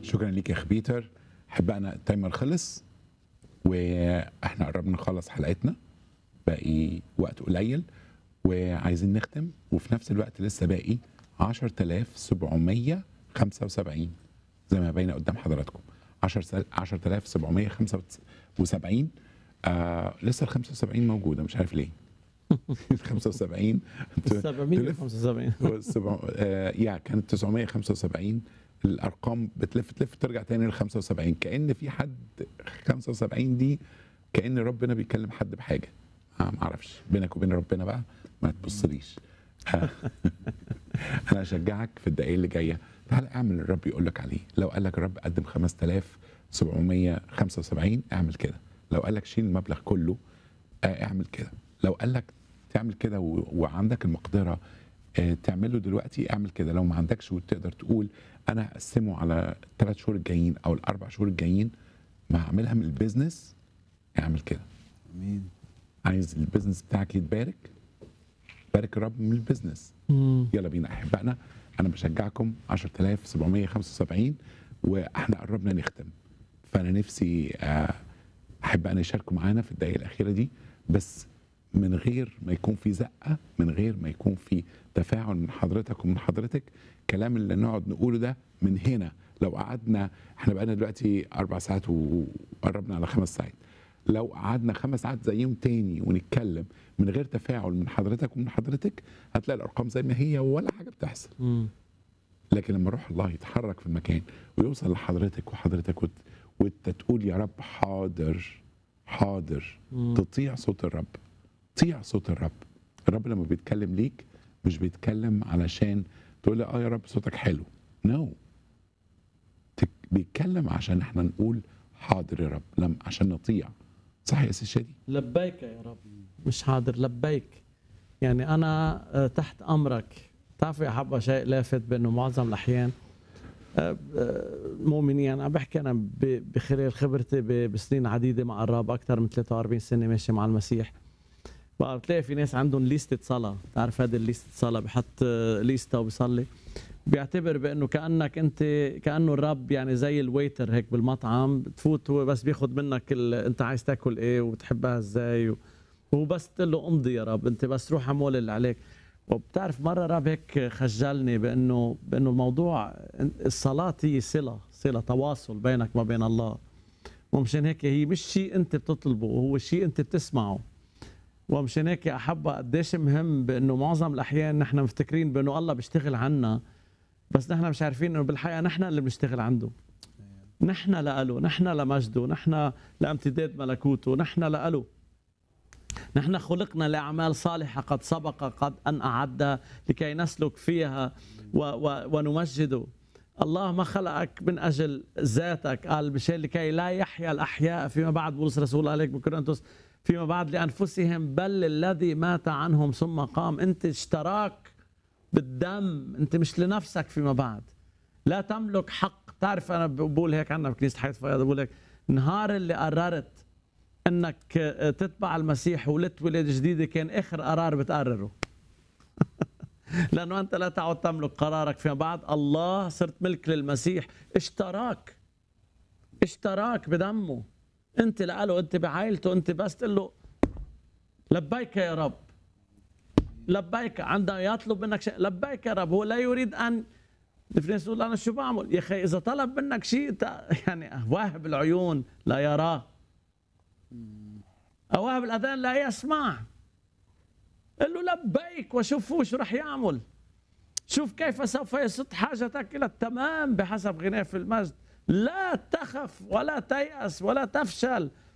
شكرا ليك يا اخ بيتر احب انا التايمر خلص واحنا قربنا نخلص حلقتنا باقي وقت قليل وعايزين نختم وفي نفس الوقت لسه باقي 10775 زي ما باينه قدام حضراتكم 10 10775 آه لسه ال 75 موجوده مش عارف ليه ال 75 775 هو السبع- آه، يا كانت 975 الارقام بتلف تلف ترجع تاني ل 75 كان في حد 75 دي كان ربنا بيكلم حد بحاجه آه ما اعرفش بينك وبين ربنا بقى ما تبصليش آه. انا اشجعك في الدقايق اللي جايه تعال اعمل اللي الرب يقول لك عليه لو قال لك الرب قدم 5775 اعمل كده لو قال لك شيل المبلغ كله آه، اعمل كده لو قال لك تعمل كده و- وعندك المقدره آه، تعمله دلوقتي اعمل كده لو ما عندكش وتقدر تقول انا هقسمه على الثلاث شهور الجايين او الاربع شهور الجايين ما هعملها من البيزنس اعمل كده امين عايز البيزنس بتاعك يتبارك بارك الرب من البيزنس يلا بينا احبائنا انا بشجعكم 10775 واحنا قربنا نختم فانا نفسي آه، احبائنا يشاركوا معانا في الدقائق الاخيره دي بس من غير ما يكون في زقه من غير ما يكون في تفاعل من حضرتك ومن حضرتك كلام اللي نقعد نقوله ده من هنا لو قعدنا احنا بقالنا دلوقتي اربع ساعات وقربنا على خمس ساعات لو قعدنا خمس ساعات زيهم تاني ونتكلم من غير تفاعل من حضرتك ومن حضرتك هتلاقي الارقام زي ما هي ولا حاجه بتحصل لكن لما روح الله يتحرك في المكان ويوصل لحضرتك وحضرتك وت... وانت تقول يا رب حاضر حاضر تطيع صوت الرب طيع صوت الرب الرب لما بيتكلم ليك مش بيتكلم علشان تقول لي اه يا رب صوتك حلو نو no. تك... بيتكلم عشان احنا نقول حاضر يا رب لم عشان نطيع صح يا سي شادي لبيك يا رب مش حاضر لبيك يعني انا آه، تحت امرك بتعرفوا يا حبه شيء لافت بانه معظم الاحيان آه، آه، مؤمنين انا بحكي انا ب- بخلال خبرتي ب- بسنين عديده مع الرب اكثر من 43 سنه ماشي مع المسيح بقى بتلاقي في ناس عندهم ليستة صلاة بتعرف هذه الليستة صلاة بحط آه، ليستة وبيصلي بيعتبر بانه كانك انت كانه الرب يعني زي الويتر هيك بالمطعم تفوت هو بس بياخذ منك ال... انت عايز تاكل ايه وتحبها ازاي و... وهو بس تقول له امضي يا رب انت بس روح اعمل اللي عليك وبتعرف مره رب هيك خجلني بانه بانه الموضوع الصلاه هي صله صله تواصل بينك وما بين الله ومشان هيك هي مش شيء انت بتطلبه هو شيء انت بتسمعه ومشان هيك احبها قديش مهم بانه معظم الاحيان نحن مفتكرين بانه الله بيشتغل عنا بس نحن مش عارفين انه بالحقيقه نحن اللي بنشتغل عنده نحن لأله نحن لمجده نحن لامتداد ملكوته نحن لأله نحن خلقنا لأعمال صالحة قد سبق قد أن أعد لكي نسلك فيها و و ونمجده الله ما خلقك من أجل ذاتك قال بشيء لكي لا يحيا الأحياء فيما بعد بولس رسول عليك بكورنثوس فيما بعد لأنفسهم بل الذي مات عنهم ثم قام أنت اشتراك بالدم أنت مش لنفسك فيما بعد لا تملك حق تعرف أنا بقول هيك عنا بكنيسة حياة فياض بقول هيك نهار اللي قررت انك تتبع المسيح ولدت ولادة جديدة كان اخر قرار بتقرره لانه انت لا تعد تملك قرارك فيما بعد الله صرت ملك للمسيح اشتراك اشتراك بدمه انت لقاله انت بعائلته انت بس تقول له لبيك يا رب لبيك عندما يطلب منك شيء لبيك يا رب هو لا يريد ان في ناس تقول انا شو بعمل يا اخي اذا طلب منك شيء تا- يعني واهب العيون لا يراه أواهب الأذان لا يسمع قل له لبيك وشوف شو رح يعمل شوف كيف سوف يسد حاجتك إلى التمام بحسب غناه في المجد لا تخف ولا تيأس ولا تفشل